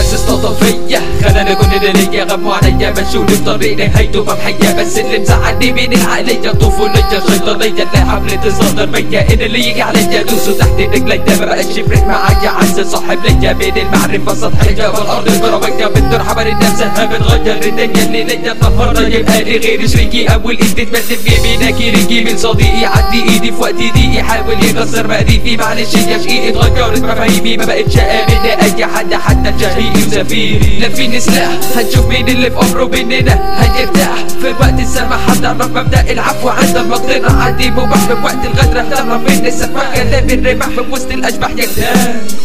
بس استلطف فيا خلاني كل ليا غموا عليا مشوني بطريق نهايته ممحية بس اللي مزعلني من العقلية طفولية شيطانية اللي حملة تصدر بيا ان اللي يجي عليا دوسه تحت رجليا ما بقاش يفرق معايا عز صاحب ليا بين المعرفة سطحية والارض الكروية بتدور حوالين نفسها بتغير الدنيا اللي ليا طهرنا يبقى لي غير شريكي اول ايد تتمد في جيبي ناكي من صديقي عدي ايدي في وقت ضيقي يحاول يكسر مقاديفي معلش يا شقيقي اتغيرت مفاهيمي ما بقتش امن لاي حد حتى شهيقي وزفيري لا فيني سلاح هنشوف مين اللي في عمره مننا هيرتاح في وقت السماح هتعرف مبدأ العفو عند المقدرة عندي مباح في وقت الغدر هتعرف ان السفاح كلام الرماح في وسط الاشباح يا جدعان